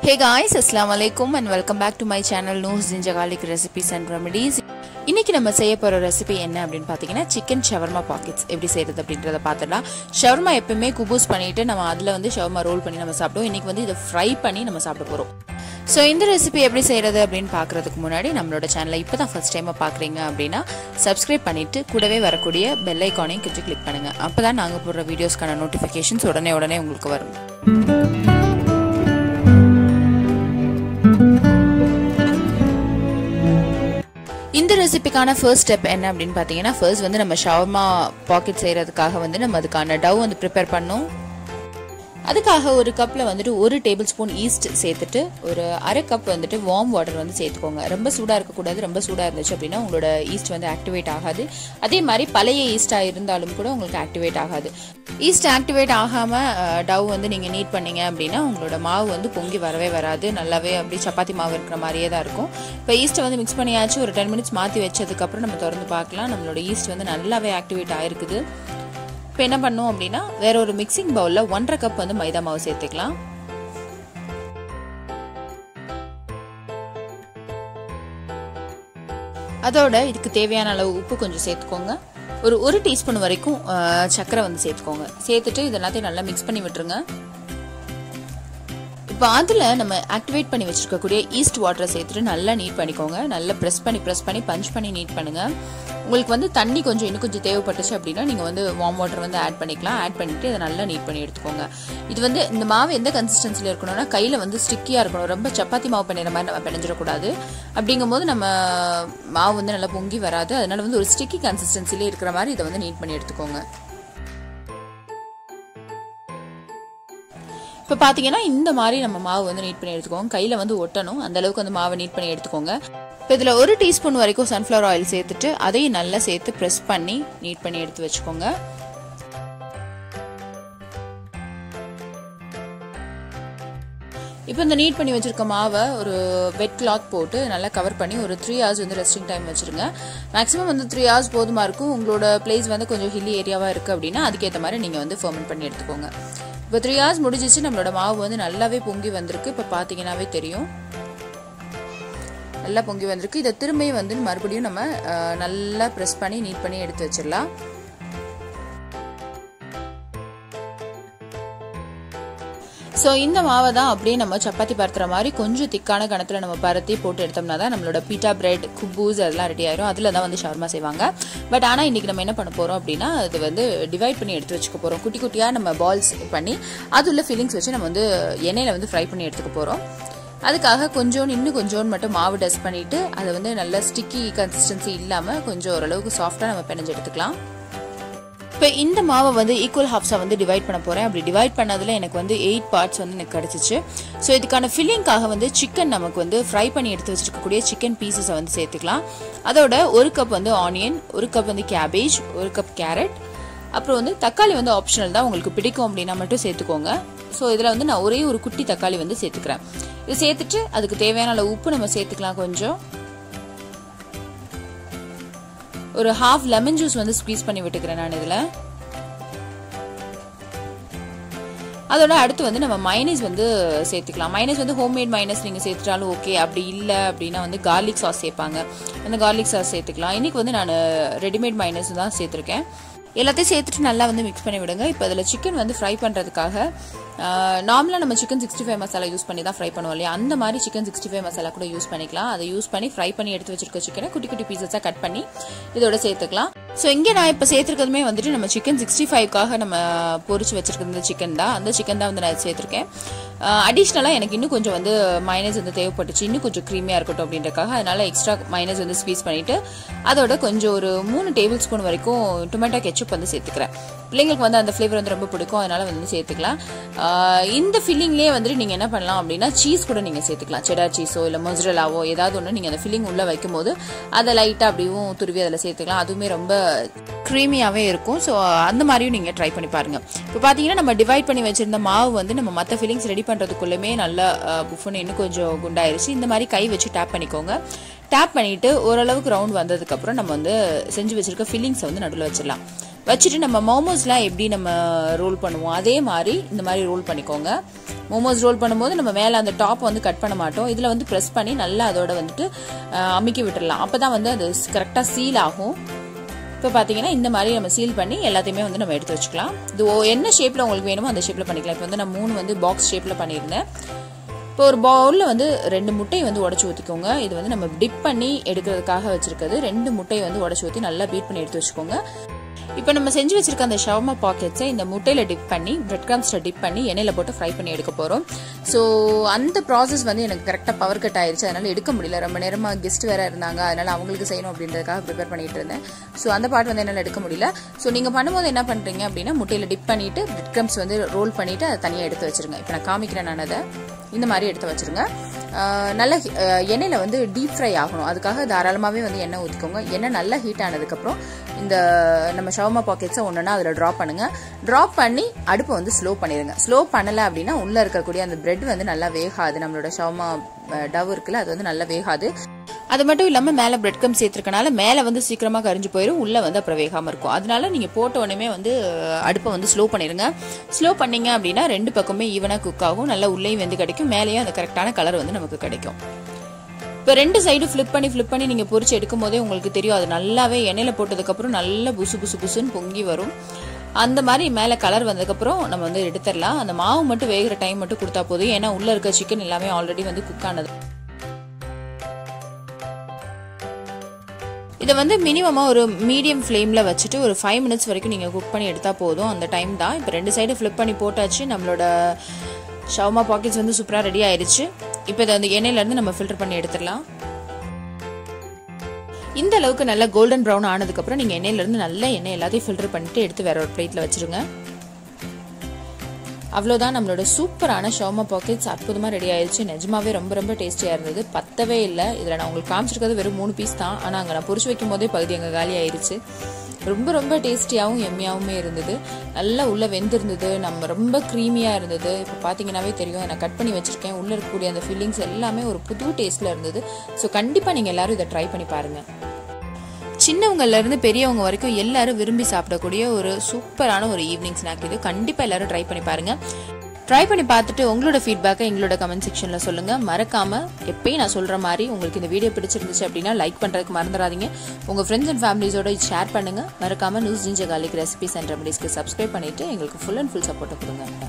ஹே guys அஸ்லாம் வலைக்கும் and welcome back to my channel news ginger garlic recipes and remedies இன்னைக்கு நம்ம செய்ய போகிற ரெசிபி என்ன அப்படின்னு பார்த்தீங்கன்னா சிக்கன் ஷவர்மா பாக்கெட்ஸ் எப்படி செய்கிறது அப்படின்றத பார்த்துடலாம் ஷவர்மா எப்பவுமே குபூஸ் பண்ணிட்டு நம்ம அதில் வந்து ஷவர்மா ரோல் பண்ணி நம்ம சாப்பிடுவோம் இன்னைக்கு வந்து இதை ஃப்ரை பண்ணி நம்ம சாப்பிட போகிறோம் ஸோ இந்த ரெசிபி எப்படி செய்கிறது அப்படின்னு பார்க்குறதுக்கு முன்னாடி நம்மளோட சேனலை இப்போ தான் ஃபஸ்ட் டைமாக பார்க்குறீங்க அப்படின்னா சப்ஸ்கிரைப் பண்ணிவிட்டு கூடவே வரக்கூடிய பெல் ஐக்கானையும் கொஞ்சம் கிளிக் பண்ணுங்கள் அப்போ தான் நாங்கள் போடுற வீடியோஸ்க்கான நோட்டிஃபிகேஷன்ஸ் உடனே உடனே உங்களுக்கு வரும் இந்த ரெசிபிக்கான ஃபர்ஸ்ட் ஸ்டெப் என்ன அப்படின்னு பார்த்தீங்கன்னா ஃபர்ஸ்ட் வந்து நம்ம ஷவர்மா பாக்கெட் செய்கிறதுக்காக வந்து நம்ம அதுக்கான டவ் வந்து ப்ரிப்பேர் பண்ணோம் அதுக்காக ஒரு கப்பில் வந்துட்டு ஒரு டேபிள் ஸ்பூன் ஈஸ்ட் சேர்த்துட்டு ஒரு அரை கப் வந்துட்டு வார்ம் வாட்டர் வந்து சேர்த்துக்கோங்க ரொம்ப சூடாக இருக்கக்கூடாது ரொம்ப சூடாக இருந்துச்சு அப்படின்னா உங்களோட ஈஸ்ட் வந்து ஆக்டிவேட் ஆகாது அதே மாதிரி பழைய ஈஸ்டாக இருந்தாலும் கூட உங்களுக்கு ஆக்டிவேட் ஆகாது ஈஸ்ட் ஆக்டிவேட் ஆகாமல் டவ் வந்து நீங்கள் நீட் பண்ணீங்க அப்படின்னா உங்களோட மாவு வந்து பொங்கி வரவே வராது நல்லாவே அப்படி சப்பாத்தி மாவு இருக்கிற மாதிரியே தான் இருக்கும் இப்போ ஈஸ்ட்டை வந்து மிக்ஸ் பண்ணியாச்சு ஒரு டென் மினிட்ஸ் மாற்றி வச்சதுக்கப்புறம் நம்ம திறந்து பார்க்கலாம் நம்மளோட ஈஸ்ட் வந்து நல்லாவே ஆக்டிவேட் ஆயிருக்குது இப்போ என்ன பண்ணோம் அப்படின்னா வேற ஒரு மிக்சிங் பவுலில் ஒன்றரை கப் வந்து மைதா மாவு சேர்த்துக்கலாம் அதோட இதுக்கு தேவையான அளவு உப்பு கொஞ்சம் சேர்த்துக்கோங்க ஒரு ஒரு டீஸ்பூன் வரைக்கும் சர்க்கரை வந்து சேர்த்துக்கோங்க சேர்த்துட்டு இது எல்லாத்தையும் நல்லா மிக்ஸ் பண்ணி விட்டுருங்க இப்போ அதில் நம்ம ஆக்டிவேட் பண்ணி வச்சிருக்கக்கூடிய ஈஸ்ட் வாட்டரை சேர்த்துட்டு நல்லா நீட் பண்ணிக்கோங்க நல்லா ப்ரெஸ் பண்ணி ப்ரெஸ் பண்ணி பஞ்ச் பண்ணி நீட் பண்ணுங்க உங்களுக்கு வந்து தண்ணி கொஞ்சம் இன்னும் கொஞ்சம் தேவைப்பட்டுச்சு அப்படின்னா நீங்கள் வந்து வார்ம் வாட்டர் வந்து ஆட் பண்ணிக்கலாம் ஆட் பண்ணிட்டு இதை நல்லா நீட் பண்ணி எடுத்துக்கோங்க இது வந்து இந்த மாவு எந்த கன்சிஸ்டன்சியில் இருக்கணும்னா கையில் வந்து ஸ்டிக்கியாக இருக்கணும் ரொம்ப சப்பாத்தி மாவு பண்ணுற மாதிரி நம்ம பிணைஞ்சிடக்கூடாது அப்படிங்கும் போது நம்ம மாவு வந்து நல்லா பொங்கி வராது அதனால வந்து ஒரு ஸ்டிக்கி கன்சிஸ்டன்சிலே இருக்கிற மாதிரி இதை வந்து நீட் பண்ணி எடுத்துக்கோங்க இப்போ பார்த்தீங்கன்னா இந்த மாதிரி நம்ம மாவு வந்து நீட் பண்ணி எடுத்துக்கோங்க கையில் வந்து ஒட்டணும் அந்த அளவுக்கு வந்து மாவை நீட் பண்ணி எடுத்துக்கோங்க இப்போ இதில் ஒரு டீஸ்பூன் வரைக்கும் சன்ஃப்ளவர் ஆயில் சேர்த்துட்டு அதையும் நல்லா சேர்த்து ப்ரெஸ் பண்ணி நீட் பண்ணி எடுத்து வச்சுக்கோங்க இப்போ இந்த நீட் பண்ணி வச்சிருக்க மாவை ஒரு வெட் கிளாத் போட்டு நல்லா கவர் பண்ணி ஒரு த்ரீ ஹவர்ஸ் வந்து ரெஸ்டிங் டைம் வச்சிருங்க மேக்ஸிமம் வந்து த்ரீ ஹவர்ஸ் போதுமா இருக்கும் உங்களோட பிளேஸ் வந்து கொஞ்சம் ஹில்லி ஏரியாவாக இருக்குது அப்படின்னா அதுக்கேற்ற மாதிரி நீங்கள் வந்து ஃபர்மெண்ட் பண்ணி எடுத்துக்கோங்க இப்போ த்ரீ ஹவர்ஸ் முடிஞ்சிச்சு நம்மளோட மாவு வந்து நல்லாவே பொங்கி வந்திருக்கு இப்போ பார்த்தீங்கன்னாவே தெரியும் நல்லா பொங்கி வந்திருக்கு இதை திரும்பியும் வந்து மறுபடியும் நம்ம நல்லா ப்ரெஸ் பண்ணி நீட் பண்ணி எடுத்து வச்சிடலாம் ஸோ இந்த மாவை தான் அப்படியே நம்ம சப்பாத்தி பருத்துற மாதிரி கொஞ்சம் திக்கான கணத்தில் நம்ம பருத்தி போட்டு எடுத்தோம்னா தான் நம்மளோட பீட்டா பிரெட் குப்பூஸ் அதெல்லாம் ரெடி ஆயிரும் அதில் தான் வந்து ஷவர்மா செய்வாங்க பட் ஆனால் இன்றைக்கி நம்ம என்ன பண்ண போகிறோம் அப்படின்னா அது வந்து டிவைட் பண்ணி எடுத்து வச்சுக்க போகிறோம் குட்டி குட்டியாக நம்ம பால்ஸ் பண்ணி அது உள்ள ஃபீலிங்ஸ் வச்சு நம்ம வந்து எண்ணெயில் வந்து ஃப்ரை பண்ணி எடுத்துக்க போகிறோம் அதுக்காக கொஞ்சோண்டு இன்னும் கொஞ்சோண்டு மட்டும் மாவு டஸ்ட் பண்ணிவிட்டு அதை வந்து நல்ல ஸ்டிக்கி கன்சிஸ்டன்சி இல்லாமல் கொஞ்சம் ஓரளவுக்கு சாஃப்டாக நம்ம பிணைஞ்சு எடுத்துக்கலாம் இப்போ இந்த மாவை வந்து ஈக்குவல் ஹாஃப்ஸாக வந்து டிவைட் பண்ண போகிறேன் அப்படி டிவைட் பண்ணதில் எனக்கு வந்து எயிட் பார்ட்ஸ் வந்து எனக்கு கிடச்சிச்சு ஸோ இதுக்கான ஃபில்லிங்காக வந்து சிக்கன் நமக்கு வந்து ஃப்ரை பண்ணி எடுத்து வச்சிருக்கக்கூடிய சிக்கன் பீசஸை வந்து சேர்த்துக்கலாம் அதோட ஒரு கப் வந்து ஆனியன் ஒரு கப் வந்து கேபேஜ் ஒரு கப் கேரட் அப்புறம் வந்து தக்காளி வந்து ஆப்ஷனல் தான் உங்களுக்கு பிடிக்கும் அப்படின்னா மட்டும் சேர்த்துக்கோங்க ஸோ இதில் வந்து நான் ஒரே ஒரு குட்டி தக்காளி வந்து சேர்த்துக்கிறேன் இது சேர்த்துட்டு அதுக்கு தேவையான அளவு உப்பு நம்ம சேர்த்துக்கலாம் கொஞ்சம் ஒரு ஹாஃப் லெமன் ஜூஸ் வந்து ஸ்க்வீஸ் பண்ணி விட்டுக்கிறேன் நான் இதில் அதோட அடுத்து வந்து நம்ம மைனஸ் வந்து சேர்த்துக்கலாம் மைனஸ் வந்து ஹோம்மேட் மைனஸ் நீங்கள் சேர்த்துட்டாலும் ஓகே அப்படி இல்லை அப்படின்னா வந்து கார்லிக் சாஸ் சேர்ப்பாங்க அந்த கார்லிக் சாஸ் சேர்த்துக்கலாம் இன்னைக்கு வந்து நான் ரெடிமேட் மைனஸ் தான் சேர்த்துருக்கேன் எல்லாத்தையும் சேர்த்துட்டு நல்லா வந்து மிக்ஸ் பண்ணி விடுங்க இப்போ அதில் சிக்கன் வந்து ஃப்ரை பண்ணுறதுக்காக நார்மலாக நம்ம chicken sixty five masala use பண்ணி தான் ஃப்ரை பண்ணுவோம் இல்லையா அந்த மாதிரி சிக்கன் சிக்ஸ்டி ஃபைவ் மசாலா கூட யூஸ் பண்ணிக்கலாம் அதை யூஸ் பண்ணி ஃப்ரை பண்ணி எடுத்து வச்சிருக்க சிக்கனை குட்டி குட்டி பீசஸாக கட் பண்ணி இதோட சேர்த்துக்கலாம் ஸோ இங்கே நான் இப்போ சேர்த்துருக்கதுமே வந்துட்டு நம்ம சிக்கன் சிக்ஸ்டி ஃபைவ்க்காக நம்ம பொறிச்சு வச்சிருக்கிறது சிக்கன் தான் அந்த சிக்கன் தான் வந்து நான் சேர்த்துருக்கேன் அடிஷ்னலாக எனக்கு இன்னும் கொஞ்சம் வந்து மைனஸ் வந்து தேவைப்பட்டுச்சு இன்னும் கொஞ்சம் க்ரீமியாக இருக்கட்டும் அப்படின்றக்காக அதனால எக்ஸ்ட்ரா மைனஸ் வந்து ஸ்வீஸ் பண்ணிட்டு அதோட கொஞ்சம் ஒரு மூணு டேபிள் ஸ்பூன் வரைக்கும் டொமேட்டோ கெச்சப் வந்து சேர்த்துக்கிறேன் பிள்ளைங்களுக்கு வந்து அந்த ஃப்ளேவர் வந்து ரொம்ப பிடிக்கும் அதனால வந்து சேர்த்துக்கலாம் இந்த ஃபில்லிங்லேயே வந்துட்டு நீங்கள் என்ன பண்ணலாம் அப்படின்னா சீஸ் கூட நீங்கள் சேர்த்துக்கலாம் செடார் சீஸோ இல்லை மொஸ்ரலாவோ ஏதாவது ஒன்று நீங்கள் அந்த ஃபில்லிங் உள்ளே வைக்கும் போது அதை லைட்டாக அப்படியும் துருவி அதில் சேர்த்துக்கலாம் அதுவுமே ரொம்ப க்ரீமியாகவே இருக்கும் ஸோ அந்த மாதிரியும் நீங்கள் ட்ரை பண்ணி பாருங்கள் இப்போ பார்த்தீங்கன்னா நம்ம டிவைட் பண்ணி வச்சிருந்த மாவு வந்து நம்ம மற்ற ஃபில்லிங்ஸ் ரெடி பண்ணுறதுக்குள்ளமே நல்லா புஃபுன்னு இன்னும் கொஞ்சம் குண்டாயிருச்சு இந்த மாதிரி கை வச்சு டேப் பண்ணிக்கோங்க டேப் பண்ணிவிட்டு ஓரளவுக்கு ரவுண்ட் வந்ததுக்கப்புறம் நம்ம வந்து செஞ்சு வச்சுருக்க ஃபில்லிங்ஸை வந்து நடுவில் வச்சிடலாம் வச்சுட்டு நம்ம மோமோஸ்லாம் எப்படி நம்ம ரோல் பண்ணுவோம் அதே மாதிரி இந்த மாதிரி ரோல் பண்ணிக்கோங்க மோமோஸ் ரோல் பண்ணும்போது நம்ம மேலே அந்த டாப் வந்து கட் பண்ண மாட்டோம் இதில் வந்து ப்ரெஸ் பண்ணி நல்லா அதோட வந்துட்டு அஹ், அமுக்கி விட்டுடலாம் அப்போ தான் வந்து அது கரெக்டாக சீல் ஆகும் இப்போ பார்த்தீங்கன்னா இந்த மாதிரி நம்ம சீல் பண்ணி எல்லாத்தையுமே வந்து நம்ம எடுத்து வச்சுக்கலாம் இது ஓ- என்ன ஷேப்பில் உங்களுக்கு வேணுமோ அந்த ஷேப்பில் பண்ணிக்கலாம் இப்போ வந்து நான் மூணு வந்து பாக்ஸ் ஷேப்பில் பண்ணியிருந்தேன் இப்போ ஒரு பவுலில் வந்து ரெண்டு முட்டையை வந்து உடச்சி ஊற்றிக்கோங்க இது வந்து நம்ம டிப் பண்ணி எடுக்கிறதுக்காக வச்சிருக்கிறது ரெண்டு முட்டையை வந்து உடச்சி ஊற்றி நல்லா பீட் பண்ணி எடுத்து வச்சுக்கோங்க இப்போ நம்ம செஞ்சு வச்சிருக்க அந்த ஷவர்மா பாக்கெட்ஸை இந்த முட்டையில் டிப் பண்ணி பிரெட் கிராம்ஸில் டிப் பண்ணி எண்ணெயில் போட்டு ஃப்ரை பண்ணி எடுக்க போகிறோம் ஸோ அந்த ப்ராசஸ் வந்து எனக்கு கரெக்டாக பவர் கட் ஆயிருச்சு அதனால எடுக்க முடியல ரொம்ப நேரமாக கெஸ்ட் வேற இருந்தாங்க அதனால அவங்களுக்கு செய்யணும் அப்படின்றதுக்காக ப்ரிப்பேர் பண்ணிட்டு இருந்தேன் ஸோ அந்த பார்ட் வந்து என்னால் எடுக்க முடியல ஸோ நீங்கள் பண்ணும்போது என்ன பண்ணுறீங்க அப்படின்னா முட்டையில் டிப் பண்ணிட்டு பிரெட் கிராம்ஸ் வந்து ரோல் பண்ணிட்டு அதை தனியாக எடுத்து வச்சிருங்க இப்போ நான் காமிக்கிறேன் நான் அதை இந்த மாதிரி எடுத்து வச்சிருங்க ஆஹ் நல்ல ஆஹ் எண்ணெயில் வந்து டீப் ஃப்ரை ஆகணும் அதுக்காக தாராளமாகவே வந்து எண்ணெய் ஊற்றிக்கோங்க எண்ணெய் நல்லா ஹீட் ஆனதுக்கப்புறம் இந்த நம்ம ஷவர்மா பாக்கெட்ஸை ஒன்றுனா அதில் ட்ராப் பண்ணுங்கள் ட்ராப் பண்ணி அடுப்பை வந்து ஸ்லோ பண்ணிடுங்க ஸ்லோ பண்ணலை அப்படின்னா உள்ளே இருக்கக்கூடிய அந்த பிரெட் வந்து நல்லா வேகாது நம்மளோட ஷவர்மா டவ் இருக்குல்ல அது வந்து நல்லா வேகாது அது மட்டும் இல்லாமல் மேலே பிரெட் கம் சேர்த்துருக்கனால மேலே வந்து சீக்கிரமாக கரிஞ்சு போயிடும் உள்ளே வந்து அப்புறம் வேகாமல் இருக்கும் அதனால நீங்கள் போட்ட உடனே வந்து அஹ், அடுப்பை வந்து ஸ்லோ பண்ணிடுங்க ஸ்லோ பண்ணீங்க அப்படின்னா ரெண்டு பக்கமே ஈவனாக குக் ஆகும் நல்லா உள்ளேயும் வெந்து கிடைக்கும் மேலேயும் அந்த கரெக்டான கலர் வந்து நமக்கு கிடைக்கும் இப்போ ரெண்டு சைடு ஃப்ளிப் பண்ணி ஃப்ளிப் பண்ணி நீங்கள் பொரிச்சு எடுக்கும் போதே உங்களுக்கு தெரியும் அது நல்லாவே எண்ணெயில் போட்டதுக்கப்புறம் நல்லா புசு புசு புசுன்னு பொங்கி வரும் அந்த மாதிரி மேலே கலர் வந்ததுக்கப்புறம் நம்ம வந்து எடுத்துடலாம் அந்த மாவு மட்டும் வேகிற டைம் மட்டும் கொடுத்தா போதும் ஏன்னா உள்ளே இருக்க சிக்கன் எல்லாமே ஆல்ரெடி வந்து குக் ஆனது இதை வந்து மினிமமாக ஒரு மீடியம் ஃப்ளேமில் வச்சுட்டு ஒரு ஃபைவ் மினிட்ஸ் வரைக்கும் நீங்கள் குக் பண்ணி எடுத்தால் போதும் அந்த டைம் தான் இப்போ ரெண்டு சைடு ஃப்ளிப் பண்ணி போட்டாச்சு நம்மளோட ஷவர்மா பாக்கெட்ஸ் வந்து சூப்பராக ரெடி ஆயிருச்சு இப்போ இதை வந்து எண்ணெயிலேருந்து நம்ம ஃபில்டர் பண்ணி எடுத்துடலாம் இந்த அளவுக்கு நல்ல கோல்டன் ப்ரௌன் ஆனதுக்கப்புறம் நீங்கள் எண்ணெயிலேருந்து நல்ல எண்ணெய் எல்லாத்தையும் ஃபில்டர் பண்ணிட்டு எடுத்து வேற ஒரு பிளேட்டில் வச்சுருங்க அவ்வளோதான் நம்மளோட சூப்பரான ஷவர்மா பாக்கெட்ஸ் அற்புதமாக ரெடி ஆயிடுச்சு நிஜமாவே ரொம்ப ரொம்ப டேஸ்டியாக இருந்தது பத்தவே இல்லை இதில் நான் உங்களுக்கு காமிச்சிருக்கிறது வெறும் மூணு பீஸ் தான் ஆனால் அங்கே நான் பொரிச்சு வைக்கும் போதே பகுதி அங்கே காலி ஆயிடுச்சு ரொம்ப ரொம்ப டேஸ்டியாகவும் எம்மியாகவுமே இருந்தது நல்லா உள்ளே வெந்திருந்தது நம்ம ரொம்ப க்ரீமியாக இருந்தது இப்போ பார்த்தீங்கன்னாவே தெரியும் நான் கட் பண்ணி வச்சுருக்கேன் உள்ளே இருக்கக்கூடிய அந்த ஃபீலிங்ஸ் எல்லாமே ஒரு புது டேஸ்ட்டில் இருந்தது ஸோ கண்டிப்பாக நீங்கள் எல்லாரும் இதை ட்ரை பண்ணி பாருங்கள் சின்னவங்கள்ல இருந்து பெரியவங்க வரைக்கும் எல்லாரும் விரும்பி சாப்பிடக்கூடிய ஒரு சூப்பரான ஒரு ஈவினிங் ஸ்நாக் இது கண்டிப்பா எல்லாரும் ட்ரை பண்ணி பாருங்க ட்ரை பண்ணி பார்த்துட்டு உங்களோட ஃபீட்பேக்கை எங்களோட கமெண்ட் செக்ஷன்ல சொல்லுங்க மறக்காம எப்பயும் நான் சொல்ற மாதிரி உங்களுக்கு இந்த வீடியோ பிடிச்சிருந்துச்சு அப்படின்னா லைக் பண்றதுக்கு மறந்துடாதீங்க உங்க ஃப்ரெண்ட்ஸ் அண்ட் ஃபேமிலிஸோட ஷேர் பண்ணுங்க மறக்காம news ginger garlic recipes and ரெமடிஸ்க்கு சப்ஸ்கிரைப் பண்ணிட்டு எங்களுக்கு ஃபுல் அண்ட் ஃபுல் சப்போர்ட்டை கொடுங்க